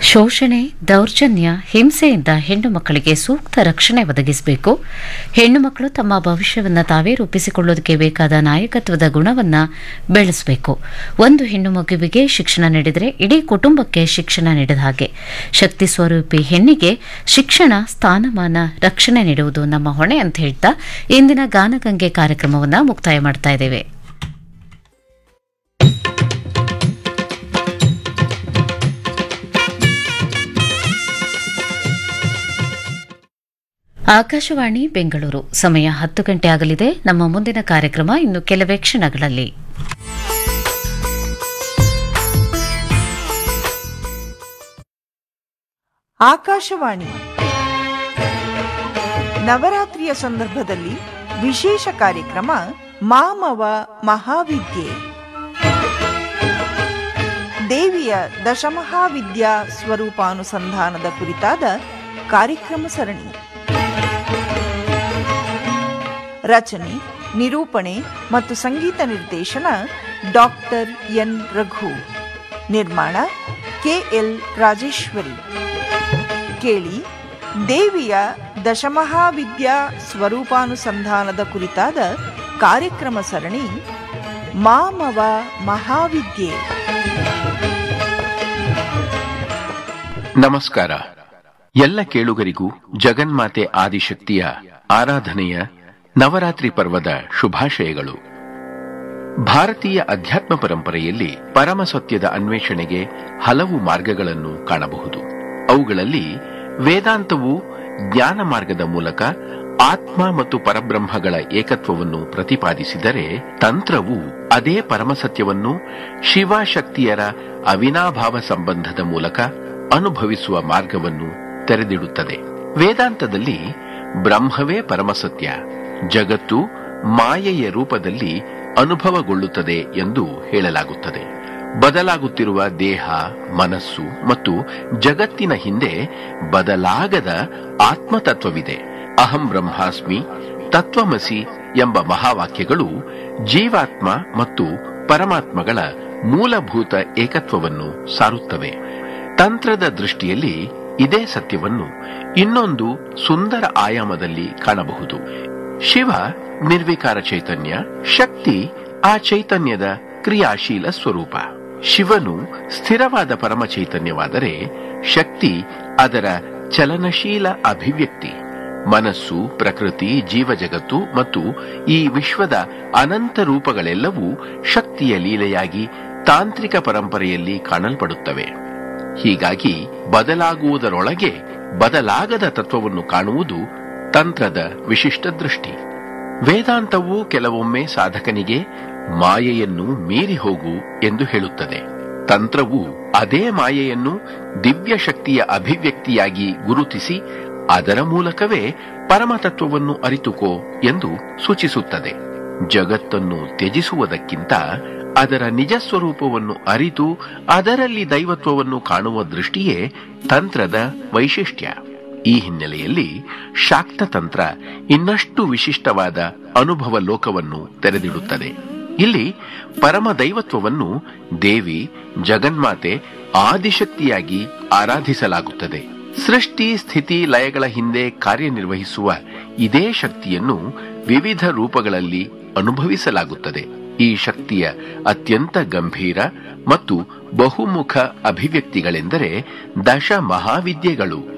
ಶೋಷಣೆ ದೌರ್ಜನ್ಯ ಹಿಂಸೆಯಿಂದ ಹೆಣ್ಣು ಮಕ್ಕಳಿಗೆ ಸೂಕ್ತ ರಕ್ಷಣೆ ಒದಗಿಸಬೇಕು ಹೆಣ್ಣು ಮಕ್ಕಳು ತಮ್ಮ ಭವಿಷ್ಯವನ್ನು ತಾವೇ ರೂಪಿಸಿಕೊಳ್ಳೋದಕ್ಕೆ ಬೇಕಾದ ನಾಯಕತ್ವದ ಗುಣವನ್ನು ಬೆಳೆಸಬೇಕು ಒಂದು ಹೆಣ್ಣು ಮಗುವಿಗೆ ಶಿಕ್ಷಣ ನೀಡಿದರೆ ಇಡೀ ಕುಟುಂಬಕ್ಕೆ ಶಿಕ್ಷಣ ನೀಡಿದ ಹಾಗೆ ಶಕ್ತಿ ಸ್ವರೂಪಿ ಹೆಣ್ಣಿಗೆ ಶಿಕ್ಷಣ ಸ್ಥಾನಮಾನ ರಕ್ಷಣೆ ನೀಡುವುದು ನಮ್ಮ ಹೊಣೆ ಅಂತ ಹೇಳ್ತಾ ಇಂದಿನ ಗಾನಗಂಗೆ ಕಾರ್ಯಕ್ರಮವನ್ನು ಮುಕ್ತಾಯ ಮಾಡ್ತಾ ಇದ್ದೇವೆ ಆಕಾಶವಾಣಿ ಬೆಂಗಳೂರು ಸಮಯ ಹತ್ತು ಗಂಟೆ ಆಗಲಿದೆ ನಮ್ಮ ಮುಂದಿನ ಕಾರ್ಯಕ್ರಮ ಇನ್ನು ಕೆಲವೇ ಕ್ಷಣಗಳಲ್ಲಿ ಆಕಾಶವಾಣಿ ನವರಾತ್ರಿಯ ಸಂದರ್ಭದಲ್ಲಿ ವಿಶೇಷ ಕಾರ್ಯಕ್ರಮ ಮಾಮವ ಮಹಾವಿದ್ಯೆ ದೇವಿಯ ದಶಮಹಾವಿದ್ಯಾ ಸ್ವರೂಪಾನುಸಂಧಾನದ ಕುರಿತಾದ ಕಾರ್ಯಕ್ರಮ ಸರಣಿ ರಚನೆ ನಿರೂಪಣೆ ಮತ್ತು ಸಂಗೀತ ನಿರ್ದೇಶನ ಡಾಕ್ಟರ್ ಎನ್ ರಘು ನಿರ್ಮಾಣ ಕೆಎಲ್ ರಾಜೇಶ್ವರಿ ಕೇಳಿ ದೇವಿಯ ದಶಮಹಾವಿದ್ಯಾ ಸ್ವರೂಪಾನುಸಂಧಾನದ ಕುರಿತಾದ ಕಾರ್ಯಕ್ರಮ ಸರಣಿ ಮಾಮವ ಮಹಾವಿದ್ಯೆ ನಮಸ್ಕಾರ ಎಲ್ಲ ಕೇಳುಗರಿಗೂ ಜಗನ್ಮಾತೆ ಆದಿಶಕ್ತಿಯ ಆರಾಧನೆಯ ನವರಾತ್ರಿ ಪರ್ವದ ಶುಭಾಶಯಗಳು ಭಾರತೀಯ ಅಧ್ಯಾತ್ಮ ಪರಂಪರೆಯಲ್ಲಿ ಪರಮ ಸತ್ಯದ ಅನ್ವೇಷಣೆಗೆ ಹಲವು ಮಾರ್ಗಗಳನ್ನು ಕಾಣಬಹುದು ಅವುಗಳಲ್ಲಿ ವೇದಾಂತವು ಜ್ಞಾನ ಮಾರ್ಗದ ಮೂಲಕ ಆತ್ಮ ಮತ್ತು ಪರಬ್ರಹ್ಮಗಳ ಏಕತ್ವವನ್ನು ಪ್ರತಿಪಾದಿಸಿದರೆ ತಂತ್ರವು ಅದೇ ಪರಮಸತ್ಯವನ್ನು ಶಿವಶಕ್ತಿಯರ ಅವಿನಾಭಾವ ಸಂಬಂಧದ ಮೂಲಕ ಅನುಭವಿಸುವ ಮಾರ್ಗವನ್ನು ತೆರೆದಿಡುತ್ತದೆ ವೇದಾಂತದಲ್ಲಿ ಬ್ರಹ್ಮವೇ ಪರಮಸತ್ಯ ಜಗತ್ತು ಮಾಯೆಯ ರೂಪದಲ್ಲಿ ಅನುಭವಗೊಳ್ಳುತ್ತದೆ ಎಂದು ಹೇಳಲಾಗುತ್ತದೆ ಬದಲಾಗುತ್ತಿರುವ ದೇಹ ಮನಸ್ಸು ಮತ್ತು ಜಗತ್ತಿನ ಹಿಂದೆ ಬದಲಾಗದ ಆತ್ಮತತ್ವವಿದೆ ಅಹಂ ಬ್ರಹ್ಮಾಸ್ಮಿ ತತ್ವಮಸಿ ಎಂಬ ಮಹಾವಾಕ್ಯಗಳು ಜೀವಾತ್ಮ ಮತ್ತು ಪರಮಾತ್ಮಗಳ ಮೂಲಭೂತ ಏಕತ್ವವನ್ನು ಸಾರುತ್ತವೆ ತಂತ್ರದ ದೃಷ್ಟಿಯಲ್ಲಿ ಇದೇ ಸತ್ಯವನ್ನು ಇನ್ನೊಂದು ಸುಂದರ ಆಯಾಮದಲ್ಲಿ ಕಾಣಬಹುದು ಶಿವ ನಿರ್ವಿಕಾರ ಚೈತನ್ಯ ಶಕ್ತಿ ಆ ಚೈತನ್ಯದ ಕ್ರಿಯಾಶೀಲ ಸ್ವರೂಪ ಶಿವನು ಸ್ಥಿರವಾದ ಪರಮ ಚೈತನ್ಯವಾದರೆ ಶಕ್ತಿ ಅದರ ಚಲನಶೀಲ ಅಭಿವ್ಯಕ್ತಿ ಮನಸ್ಸು ಪ್ರಕೃತಿ ಜೀವಜಗತ್ತು ಮತ್ತು ಈ ವಿಶ್ವದ ಅನಂತ ರೂಪಗಳೆಲ್ಲವೂ ಶಕ್ತಿಯ ಲೀಲೆಯಾಗಿ ತಾಂತ್ರಿಕ ಪರಂಪರೆಯಲ್ಲಿ ಕಾಣಲ್ಪಡುತ್ತವೆ ಹೀಗಾಗಿ ಬದಲಾಗುವುದರೊಳಗೆ ಬದಲಾಗದ ತತ್ವವನ್ನು ಕಾಣುವುದು ತಂತ್ರದ ವಿಶಿಷ್ಟ ದೃಷ್ಟಿ ವೇದಾಂತವು ಕೆಲವೊಮ್ಮೆ ಸಾಧಕನಿಗೆ ಮಾಯೆಯನ್ನು ಮೀರಿ ಹೋಗು ಎಂದು ಹೇಳುತ್ತದೆ ತಂತ್ರವು ಅದೇ ಮಾಯೆಯನ್ನು ದಿವ್ಯ ಶಕ್ತಿಯ ಅಭಿವ್ಯಕ್ತಿಯಾಗಿ ಗುರುತಿಸಿ ಅದರ ಮೂಲಕವೇ ಪರಮತತ್ವವನ್ನು ಅರಿತುಕೋ ಎಂದು ಸೂಚಿಸುತ್ತದೆ ಜಗತ್ತನ್ನು ತ್ಯಜಿಸುವುದಕ್ಕಿಂತ ಅದರ ನಿಜ ಸ್ವರೂಪವನ್ನು ಅರಿತು ಅದರಲ್ಲಿ ದೈವತ್ವವನ್ನು ಕಾಣುವ ದೃಷ್ಟಿಯೇ ತಂತ್ರದ ವೈಶಿಷ್ಟ್ಯ ಈ ಹಿನ್ನೆಲೆಯಲ್ಲಿ ಶಾಕ್ತ ತಂತ್ರ ಇನ್ನಷ್ಟು ವಿಶಿಷ್ಟವಾದ ಅನುಭವ ಲೋಕವನ್ನು ತೆರೆದಿಡುತ್ತದೆ ಇಲ್ಲಿ ಪರಮ ದೈವತ್ವವನ್ನು ದೇವಿ ಜಗನ್ಮಾತೆ ಆದಿಶಕ್ತಿಯಾಗಿ ಆರಾಧಿಸಲಾಗುತ್ತದೆ ಸೃಷ್ಟಿ ಸ್ಥಿತಿ ಲಯಗಳ ಹಿಂದೆ ಕಾರ್ಯನಿರ್ವಹಿಸುವ ಇದೇ ಶಕ್ತಿಯನ್ನು ವಿವಿಧ ರೂಪಗಳಲ್ಲಿ ಅನುಭವಿಸಲಾಗುತ್ತದೆ ಈ ಶಕ್ತಿಯ ಅತ್ಯಂತ ಗಂಭೀರ ಮತ್ತು ಬಹುಮುಖ ಅಭಿವ್ಯಕ್ತಿಗಳೆಂದರೆ ದಶ ಮಹಾವಿದ್ಯೆಗಳು